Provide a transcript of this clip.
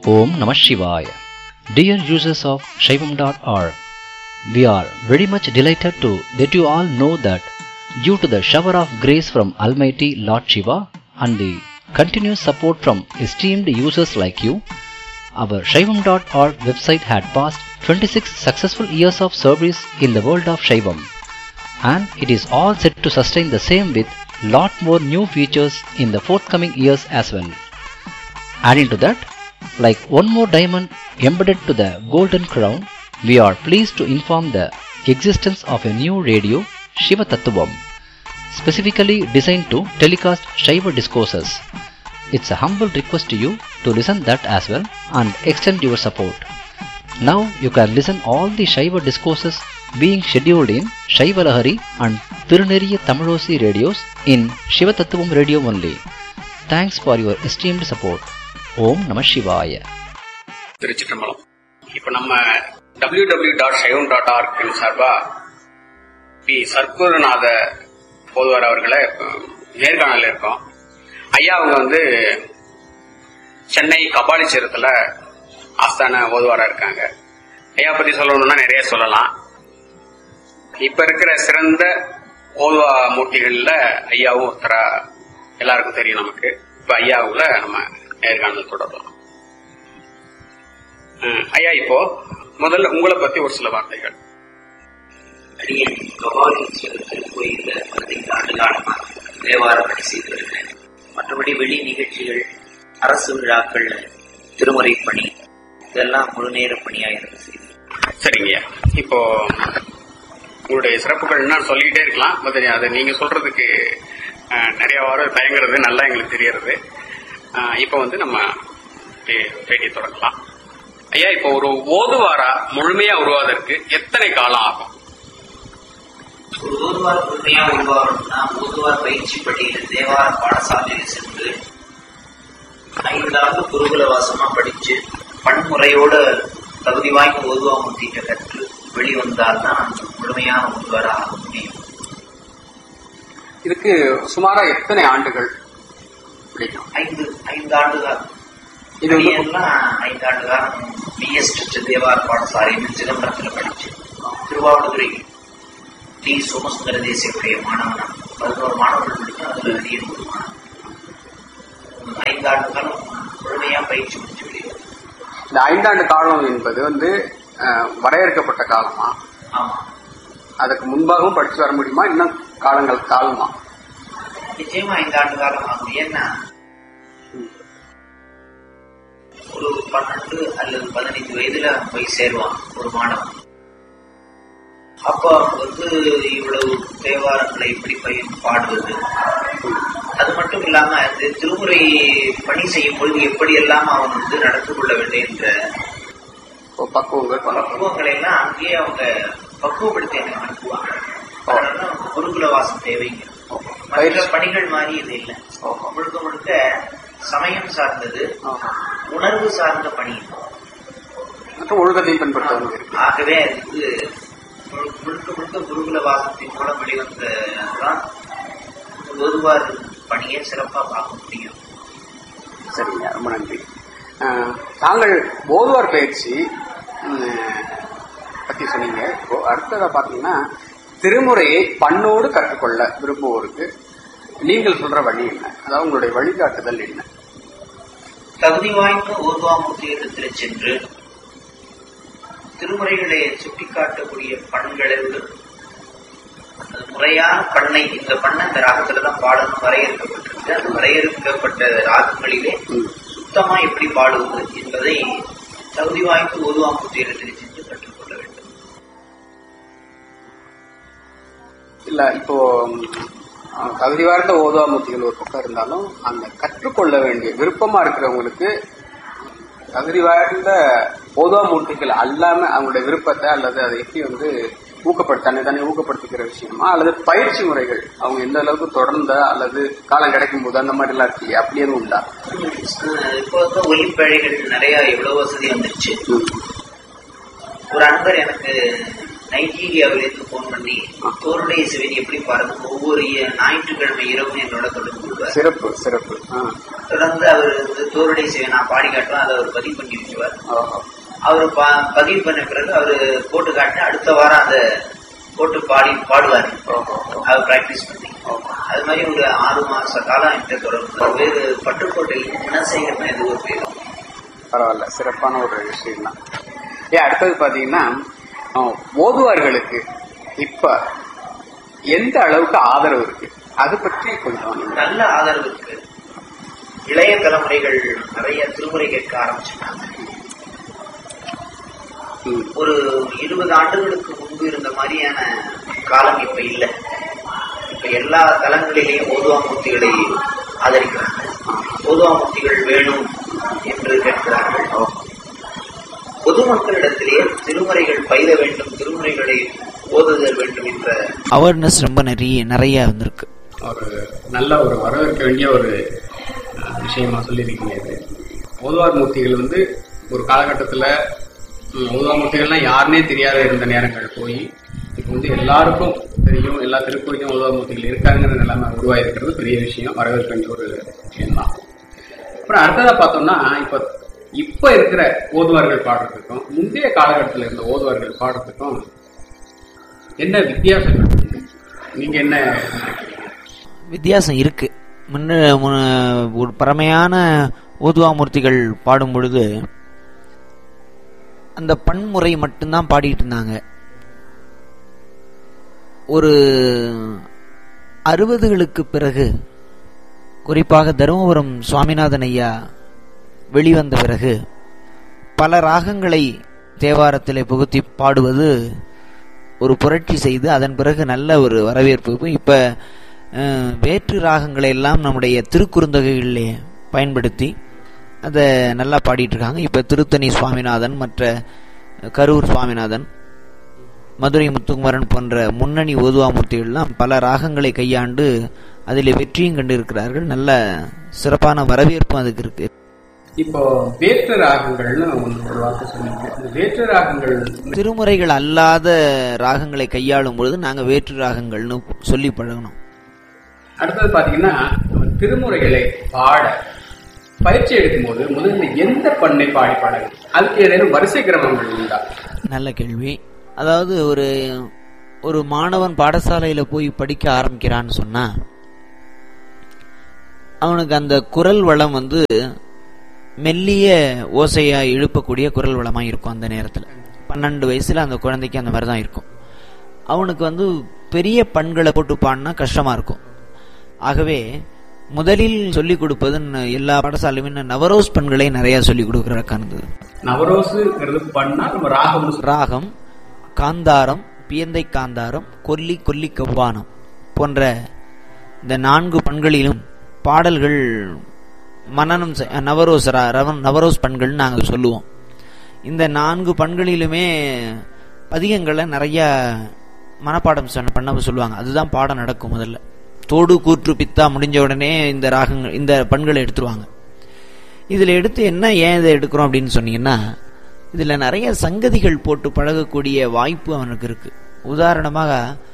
Om Namah Shivaya. Dear users of Shaivam.org, we are very much delighted to let you all know that due to the shower of grace from Almighty Lord Shiva and the continuous support from esteemed users like you, our Shaivam.org website had passed 26 successful years of service in the world of Shaivam and it is all set to sustain the same with lot more new features in the forthcoming years as well. Adding to that, like one more diamond embedded to the golden crown, we are pleased to inform the existence of a new radio, Shiva Tattvam, specifically designed to telecast Shiva discourses. It's a humble request to you to listen that as well and extend your support. Now you can listen all the Shiva discourses being scheduled in Shiva Lahari and Tiruneriya Tamilosi radios in Shiva Tattvam radio only. Thanks for your esteemed support. ஓம் நம சிவாய திருச்சிற்றம்பலம் இப்ப நம்ம W W dot Saivam dot ஆர்கின் சார்பா பி சர்க்குருநாத போதுவார் அவர்களை நேர்காணல இருக்கோம் ஐயா அவங்க வந்து சென்னை கபாலிச்சேரத்துல ஆஸ்தான ஓதுவாரா இருக்காங்க ஐயா பத்தி சொல்லணும்னா நிறைய சொல்லலாம் இப்ப இருக்கிற சிறந்த ஓதுவா மூர்த்திகள்ல ஐயாவும் ஒருத்தரா எல்லாருக்கும் தெரியும் நமக்கு இப்ப ஐயாவுல நம்ம நேர்காணல் தொடரலாம் அஹ் ஐயா இப்போ முதல்ல உங்களை பத்தி ஒரு சில வார்த்தைகள் அடியேன் கபாலீஸ்வரர் கோயில்ல பதினைந்து ஆண்டு காலமா தேவார பணி செய்திருக்கிறேன் மற்றபடி வெளி நிகழ்ச்சிகள் அரசு விழாக்கள்ல திருமுறை பணி இதெல்லாம் முழு நேர பணியா இருந்து செய்து சரிங்கய்யா இப்போ உங்களுடைய சிறப்புகள் நான் சொல்லிக்கிட்டே இருக்கலாம் பட் அது நீங்க சொல்றதுக்கு அஹ், நிறைய வாரம் தயங்குறது நல்லா எங்களுக்கு தெரியறது அஹ், இப்போ வந்து நம்ம பே- பேட்டி தொடங்கலாம் ஐயா இப்போ ஒரு ஓதுவாரா முழுமையா உருவாவதற்கு எத்தனை காலம் ஆகும் ஒரு ஓதுவார் முழுமையா உருவாகணும்னா ஓதுவார் பயிற்சி பள்ளியில தேவார பாடசாலையில் சென்று ஐந்தாண்டு குருகுல வாசமா படிச்சு பன்முறையோட தகுதி வாய்ந்த ஓதுவா முத்திட்ட கற்று வெளிவந்தால்தான் முழுமையான ஓதுவாரா ஆக முடியும் இதுக்கு சுமாரா எத்தனை ஆண்டுகள் பிடிக்கும் ஐந்து ஐந்து ஆண்டு காலம் இது வந்து எல்லாம் ஐந்தாண்டு காலம் பிஎஸ் தேவார பாடசாலையில் சிதம்பரத்தில் படிச்சு திருவாவூதுரை டி சோமசுந்தர தேசியவுடைய மாணவனா பதினோரு மாணவர்கள் இருக்கு அதுல அடியன் ஒரு மாணவன் ஐந்தாண்டு காலம் முழுமையா பயிற்சி முடிச்சு வெளியே இந்த ஐந்தாண்டு காலம் என்பது வந்து அஹ், வரையறுக்கப்பட்ட காலமா ஆமா அதுக்கு முன்பாகவும் படிச்சு வர முடியுமா இன்னும் காலங்கள் காலமா நிச்சயமா ஐந்தாண்டு காலம் ஆகும் ஏன்னா ஒரு பன்னெண்டு அல்லது பதினைந்து வயதுல போய் சேருவான் ஒரு மாணவன் அப்ப அவங்க வந்து இவ்வளவு தேவாரங்களை எப்படி பயிர் பாடுவது அது மட்டும் இல்லாம இந்த திருமுறை பணி செய்யும் பொழுது எப்படி எல்லாம் அவன் வந்து நடந்து கொள்ள வேண்டும் என்ற இப்போ பக்குவங்கள் பல பக்குவங்களை எல்லாம் அங்கேயே அவங்க பக்குவப்படுத்தி எனக்கு அனுப்புவாங்க அதனால அவங்க குருகுல வாசம் தேவைங்க மற்ற பணிகள் மாதிரி இது இல்லை முழுக்க முழுக்க சமயம் சார்ந்தது ஆஹா. உணர்வு சார்ந்த பணி மற்றும் ஒழுக்கத்தையும் பின்பற்றுவது இருக்கு ஆகவே அதுக்கு முழு- முழுக்க முழுக்க குருகுல வாசத்தின் மூலம் வெளிவந்ததான் ஒருவார் பணியை சிறப்பா பார்க்க முடியும் சரிங்க ரொம்ப நன்றி அஹ், தாங்கள் ஓதுவார் பயிற்சி உம், பத்தி சொன்னீங்க இப்போ அடுத்ததா பாத்தீங்கன்னா திருமுறையை பண்ணோடு கற்றுக்கொள்ள விரும்புவோருக்கு நீங்கள் சொல்ற வழி என்ன அதாவது உங்களுடைய வழிகாட்டுதல் என்ன தகுதி வாய்ந்த ஊர்வாமூர்த்தியிடத்தில் சென்று திருமுறைகளை சுட்டிக்காட்டக்கூடிய பண்களோடு அது முறையான பண்ணை இந்த பண்ணை இந்த ராகத்துல தான் பாடணும் வரையறுக்கப்பட்டிருக்கு அந்த வரையறுக்கப்பட்ட ராகங்களிலே ம். சுத்தமா எப்படி பாடுவது என்பதை தகுதி வாய்ந்த ஊர்வாமூர்த்தியிடத்தில் சென்று கற்றுக்கொள்ள வேண்டும் இல்ல இப்போ அஹ், தகுதி வாய்ந்த ஓதுவாமூர்த்திகள் ஒரு பக்கம் இருந்தாலும் அந்த கற்றுக்கொள்ள வேண்டிய விருப்பமா இருக்கிறவங்களுக்கு தகுதி வாய்ந்த ஓதுவாமூர்த்திகள் அல்லாம அவங்களுடைய விருப்பத்தை அல்லது அதை எப்படி வந்து ஊக்கப்படுத்த தன்னை தானே ஊக்கப்படுத்திக்கிற விஷயமா அல்லது பயிற்சி முறைகள் அவங்க எந்த அளவுக்கு தொடர்ந்த அல்லது காலம் கிடைக்கும் போது அந்த மாதிரி எல்லாம் இருக்கு அப்படி எதுவும் உண்டா அஹ் இப்போ வந்து ஒலிப்பழைகள் நிறைய எவ்வளவு வசதி வந்துருச்சு ஒரு அன்பர் எனக்கு நைஜீரியாவிலிருந்து போன் பண்ணி தோருடைய சிவன் எப்படி பாருங்க ஒவ்வொரு இ- ஞாயிற்றுக்கிழமை இரவு என்னோட தொடர்பு கொள்வார் சிறப்பு சிறப்பு ஆ. தொடர்ந்து அவர் வந்து தோரடை செய்ய நான் பாடி காட்டுவேன் அதை அவர் பதிவு பண்ணி வச்சுவார் ஓஹோ அவர் ப- பதிவு பண்ண பிறகு அவர் போட்டு காட்டினா அடுத்த வாரம் அந்த போட்டு பாடி பாடுவார் ஓஹோ அவர் பிராக்டிஸ் பண்ணி அது மாதிரி ஒரு ஆறு மாச காலம் என்கிட்ட தொடர்பு வேறு பட்டுக்கோட்டையில் குணசேகரன் எது ஒரு பேர் பரவாயில்ல சிறப்பான ஒரு விஷயம் தான் ஏன் அடுத்தது பாத்தீங்கன்னா அஹ், ஓதுவார்களுக்கு இப்ப எந்த அளவுக்கு ஆதரவு இருக்கு அது பற்றி கொஞ்சம் நீங்க நல்ல ஆதரவு இருக்கு இளைய தலைமுறைகள் நிறைய திருமுறை கேட்க ஆரம்பிச்சிட்டாங்க ம், ஒரு இருபது ஆண்டுகளுக்கு முன்பு இருந்த மாதிரியான காலம் இப்ப இல்லை இப்ப எல்லா தளங்களிலேயும் ஓதுவாமூர்த்திகளை ஆதரிக்கிறாங்க ஓதுவாமூர்த்திகள் வேணும் என்று கேட்கிறார்கள் பொதுமக்களிடத்திலே திருமுறைகள் பயில வேண்டும் திருமுறைகளை ஓதுதல் வேண்டும் என்ற அவேர்னஸ் ரொம்ப நிறைய நிறைய வந்திருக்கு ஒரு நல்ல ஒரு வரவேற்க வேண்டிய ஒரு அஹ், விஷயமா சொல்லியிருக்கீங்க இது ஓதுவார் மூர்த்திகள் வந்து ஒரு காலகட்டத்தில் ஓதுவார் மூர்த்திகள்லாம் யாருனே தெரியாத இருந்த நேரங்கள் போய் இப்போ வந்து எல்லாருக்கும் தெரியும் எல்லா திருக்கோயிலும் ஓதுவார் மூர்த்திகள் இருக்காங்கிற நிலைமை உருவாயிருக்கிறது பெரிய விஷயம் வரவேற்க வேண்டிய ஒரு விஷயம்தான் அப்புறம் அடுத்ததா பார்த்தோம்னா இப்ப இப்ப இருக்கிற ஓதுவார்கள் பாடுறதுக்கும் முந்தைய காலகட்டத்தில் இருந்த ஓதுவார்கள் பாடுறதுக்கும் என்ன வித்தியாசங்கள் இருக்கு? நீங்க என்ன நினைக்கிறீங்க? வித்தியாசம் இருக்கு முன்ன மு- ஒரு பரமையான ஊதுவாமூர்த்திகள் பாடும் பொழுது அந்த பன்முறை மட்டும்தான் பாடிட்டு இருந்தாங்க ஒரு அறுபதுகளுக்கு பிறகு குறிப்பாக தருமபுரம் சுவாமிநாதன் ஐயா வெளிவந்த பிறகு பல ராகங்களை தேவாரத்திலே புகுத்தி பாடுவது ஒரு புரட்சி செய்து அதன் பிறகு நல்ல ஒரு வரவேற்பு இப்ப அஹ், வேற்று ராகங்களை எல்லாம் நம்முடைய திருக்குறுந்தொகைகளிலே பயன்படுத்தி அதை நல்லா பாடிட்டு இருக்காங்க இப்ப திருத்தணி சுவாமிநாதன் மற்ற கரூர் சுவாமிநாதன் மதுரை முத்துக்குமரன் போன்ற முன்னணி ஓதுவாமூர்த்திகள்லாம் பல ராகங்களை கையாண்டு அதில் வெற்றியும் கண்டிருக்கிறார்கள் நல்ல சிறப்பான வரவேற்பும் அதுக்கு இருக்கு இப்போ வேற்று ராகங்கள்னு ஒன்று ஒரு வார்த்தை சொன்னீங்க இந்த வேற்று ராகங்கள் திருமுறைகள் அல்லாத ராகங்களை கையாளும் பொழுது நாங்க வேற்று ராகங்கள்னு சொல்லி பழகணும் அடுத்தது பாத்தீங்கன்னா நம்ம திருமுறைகளை பாட பயிற்சி எடுக்கும்போது முதல்ல எந்த பண்ணை பாடி பாடணும் அதுக்கு ஏதேனும் வரிசை கிரமங்கள் உண்டா நல்ல கேள்வி அதாவது ஒரு ஒரு மாணவன் பாடசாலையில போய் படிக்க ஆரம்பிக்கிறான்னு சொன்னா அவனுக்கு அந்த குரல் வளம் வந்து மெல்லிய ஓசையா எழுப்பக்கூடிய குரல் வளமா இருக்கும் அந்த நேரத்துல பன்னெண்டு வயசுல அந்த குழந்தைக்கு அந்த மாதிரி தான் இருக்கும் அவனுக்கு வந்து பெரிய பண்களை போட்டு பாடினா கஷ்டமா இருக்கும் ஆகவே முதலில் சொல்லிக் கொடுப்பது ந- எல்லா பாடசாலையுமே ந- நவரோஸ் பண்களை நிறைய சொல்லிக் கொடுக்கறக்கானது நவரோசுங்கிறது பண்ணா நம்ம ராகம் ராகம் காந்தாரம் பியந்தை காந்தாரம் கொல்லி கொல்லி கவ்வானம் போன்ற இந்த நான்கு பண்களிலும் பாடல்கள் மனனம் செ- நவரோஸ் ரா- ரவன் நவரோஸ் பண்கள் நாங்கள் சொல்லுவோம் இந்த நான்கு பண்களிலுமே பதிகங்களை நிறைய மனப்பாடம் சொன்ன பண்ண சொல்லுவாங்க அதுதான் பாடம் நடக்கும் முதல்ல தோடு கூற்று பித்தா முடிஞ்ச உடனே இந்த ராகங்கள் இந்த பண்களை எடுத்துருவாங்க இதுல எடுத்து என்ன ஏன் இதை எடுக்கிறோம் அப்படின்னு சொன்னீங்கன்னா இதுல நிறைய சங்கதிகள் போட்டு பழகக்கூடிய வாய்ப்பு அவனுக்கு இருக்கு உதாரணமாக